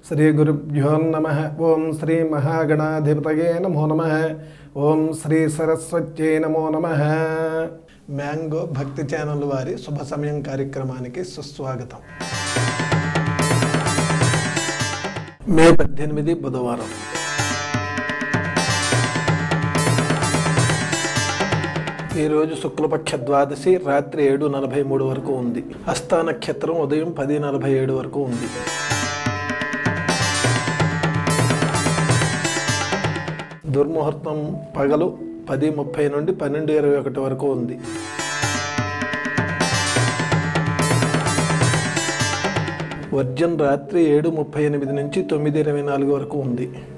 శ్రీ గురుభ్యో నమ ఓం శ్రీ మహాగణాధిపతయే నమో నమ ఓం శ్రీ సరస్వత్యై నమో నమ మ్యాంగో భక్తి ఛానల్ వారి శుభ సమయం కార్యక్రమానికి సుస్వాగతం మే పద్దెనిమిది బుధవారం ఈరోజు శుక్లపక్ష ద్వాదశి రాత్రి ఏడు నలభై మూడు వరకు ఉంది హస్త నక్షత్రం ఉదయం పది నలభై ఏడు వరకు ఉంది దుర్ముహూర్తం పగలు పది ముప్పై నుండి పన్నెండు ఇరవై ఒకటి వరకు ఉంది వర్జన్ రాత్రి ఏడు ముప్పై ఎనిమిది నుంచి తొమ్మిది ఇరవై నాలుగు వరకు ఉంది